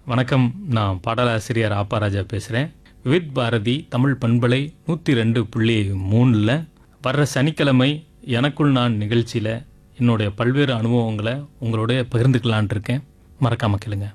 வணக்கம் நான் பாடலாசிரியர் ஆப்பாராஜா பேசுகிறேன் வித் பாரதி தமிழ் பண்பலை நூற்றி ரெண்டு புள்ளி மூணில் வர்ற சனிக்கிழமை எனக்குள் நான் நிகழ்ச்சியில் என்னுடைய பல்வேறு அனுபவங்களை உங்களோட பகிர்ந்துக்கலான் இருக்கேன் மறக்காம கேளுங்க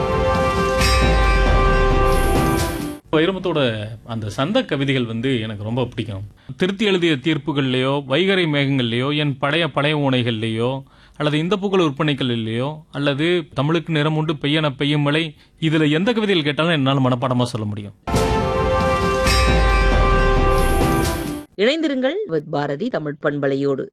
வைரமுத்தோட அந்த சந்த கவிதைகள் வந்து எனக்கு ரொம்ப பிடிக்கும் திருத்தி எழுதிய தீர்ப்புகள்லையோ வைகரை மேகங்கள்லையோ என் பழைய பழைய ஓனைகள்லையோ அல்லது இந்த புகழ் விற்பனைகள்லையோ அல்லது தமிழுக்கு நிறம் உண்டு பெய்யன பெய்யும் மழை இதுல எந்த கவிதைகள் கேட்டாலும் என்னால் மனப்பாடமா சொல்ல முடியும் இணைந்திருங்கள் வித் பாரதி தமிழ் பண்பலையோடு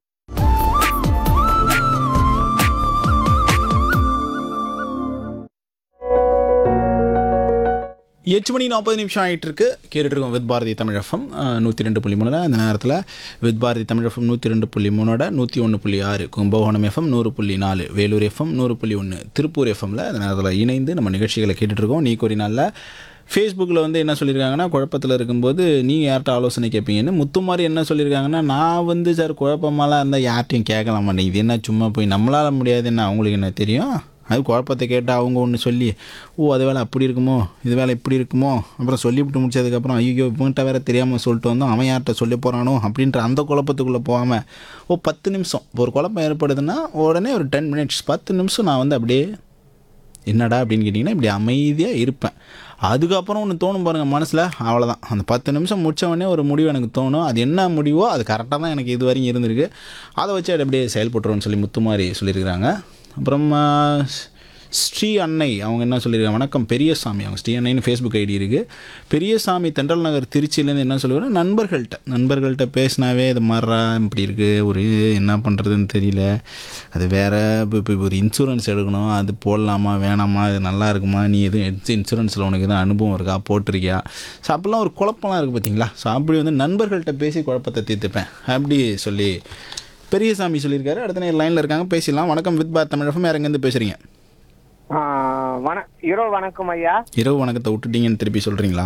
எட்டு மணி நாற்பது நிமிஷம் ஆகிட்டு இருக்கு கேட்டுட்டு இருக்கோம் வித் பாரதி தமிழ் எஃப்எம் நூற்றி ரெண்டு புள்ளி மூணில் அந்த நேரத்தில் வித் பாரதி தமிழ் எஃப்எம் நூற்றி ரெண்டு புள்ளி மூணோட நூற்றி ஒன்று புள்ளி ஆறு கும்பகோணம் எஃப்எம் நூறு புள்ளி நாலு வேலூர் எஃப்எம் நூறு புள்ளி ஒன்று திருப்பூர் எஃப்எம்ல அந்த நேரத்தில் இணைந்து நம்ம நிகழ்ச்சிகளை கேட்டுட்டு இருக்கோம் நீ ஒரு நாளில் ஃபேஸ்புக்கில் வந்து என்ன சொல்லியிருக்காங்கன்னா குழப்பத்தில் இருக்கும்போது நீங்கள் யார்கிட்ட ஆலோசனை கேட்பீங்கன்னு முத்துமாரி என்ன சொல்லியிருக்காங்கன்னா நான் வந்து சார் குழப்பமாலாம் இருந்தால் யார்ட்டையும் கேட்கலாம் மாட்டேன் இது என்ன சும்மா போய் நம்மளால முடியாது என்ன அவங்களுக்கு என்ன தெரியும் அது குழப்பத்தை கேட்டால் அவங்க ஒன்று சொல்லி ஓ அது வேலை அப்படி இருக்குமோ இது வேலை இப்படி இருக்குமோ அப்புறம் சொல்லிவிட்டு முடிச்சதுக்கப்புறம் ஐயோ இவன்கிட்ட வேற தெரியாமல் சொல்லிட்டு வந்தோம் அவன் யார்கிட்ட சொல்லி போகிறானோ அப்படின்ற அந்த குழப்பத்துக்குள்ளே போகாமல் ஓ பத்து நிமிஷம் இப்போ ஒரு குழப்பம் ஏற்படுதுன்னா உடனே ஒரு டென் மினிட்ஸ் பத்து நிமிஷம் நான் வந்து அப்படியே என்னடா அப்படின்னு கேட்டிங்கன்னா இப்படி அமைதியாக இருப்பேன் அதுக்கப்புறம் ஒன்று தோணும் பாருங்கள் மனசில் அவ்வளோதான் அந்த பத்து நிமிஷம் முடிச்ச உடனே ஒரு முடிவு எனக்கு தோணும் அது என்ன முடிவோ அது கரெக்டாக தான் எனக்கு இது வரைக்கும் இருந்திருக்கு அதை வச்சு அது அப்படியே செயல்பட்டுருவோன்னு சொல்லி முத்துமாரி சொல்லியிருக்கிறாங்க அப்புறம் ஆ, ஸ்ரீ அன்னை அவங்க என்ன சொல்லியிருக்காங்க வணக்கம் பெரியசாமி அவங்க ஸ்ரீ அன்னைன்னு ஃபேஸ்புக் ஐடி இருக்குது பெரியசாமி தென்றல் நகர் திருச்சியிலேருந்து என்ன சொல்லுவாங்க நண்பர்கள்ட்ட நண்பர்கள்ட்ட பேசினாவே இது மாறா இப்படி இருக்குது ஒரு என்ன பண்ணுறதுன்னு தெரியல அது வேறு இப்போ இப்போ ஒரு இன்சூரன்ஸ் எடுக்கணும் அது போடலாமா வேணாமா அது நல்லா இருக்குமா நீ எதுவும் இன்சூரன்ஸில் உனக்கு எதுவும் அனுபவம் இருக்கா போட்டிருக்கியா ஸோ அப்படிலாம் ஒரு குழப்பம்லாம் இருக்குது பார்த்தீங்களா ஸோ அப்படி வந்து நண்பர்கள்ட்ட பேசி குழப்பத்தை தீர்த்துப்பேன் அப்படி சொல்லி பெரியசாமி சொல்லியிருக்காரு அடுத்த நேரம் லைனில் இருக்காங்க பேசிடலாம் வணக்கம் வித் பாத் தமிழகம் யார் எங்கேருந்து பேசுகிறீங்க ஆ, வண இரவு வணக்கம் ஐயா இரவு வணக்கத்தை விட்டுட்டீங்கன்னு திருப்பி சொல்கிறீங்களா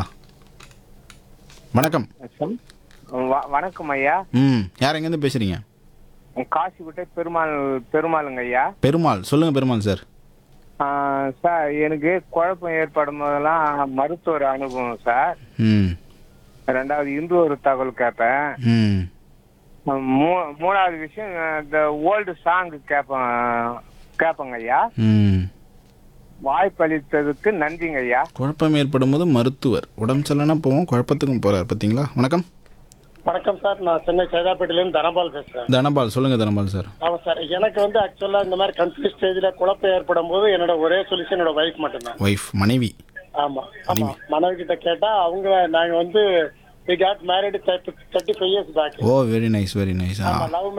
வணக்கம் வ- வணக்கம் ஐயா ம் யார் எங்கேருந்து பேசுகிறீங்க காசி விட்ட பெருமாள் பெருமாளுங்க ஐயா பெருமாள் சொல்லுங்கள் பெருமாள் சார் ஆ, சார் எனக்கு குழப்பம் ஏற்படும் போதெல்லாம் மருத்துவர் அனுபவம் சார் ம் ரெண்டாவது இந்து ஒரு தகவல் கேட்பேன் ம் மூ- மூணாவது விஷயம் இந்த ஓல்டு சாங் கேட்பேன் கேட்பேங்க ஐயா ம் வாய்ப்பளித்ததுக்கு நன்றிங்க ஐயா குழப்பம் ஏற்படும் போது மருத்துவர் உடம்பு சரியில்லைனா போவோம் குழப்பத்துக்கும் போகிறார் பார்த்தீங்களா வணக்கம் வணக்கம் சார் நான் சென்னை சேதாப்பேட்டையிலேருந்து தனபால் பேசுறேன் தனபால் சொல்லுங்கள் தனபால் சார் ஆமா சார் எனக்கு வந்து ஆக்சுவலா இந்த மாதிரி கன்ஃபியூஸ் ஸ்டேஜ்ல குழப்பம் ஏற்படும் போது என்னோட ஒரே சொல்யூஷன் என்னோட ஒய்ஃப் மட்டும்தான் ஒய்ஃப் மனைவி ஆமா ஆமா மனைவி கிட்ட கேட்டா அவங்க நாங்க வந்து we got married thirty five years back oh very nice very nice ah love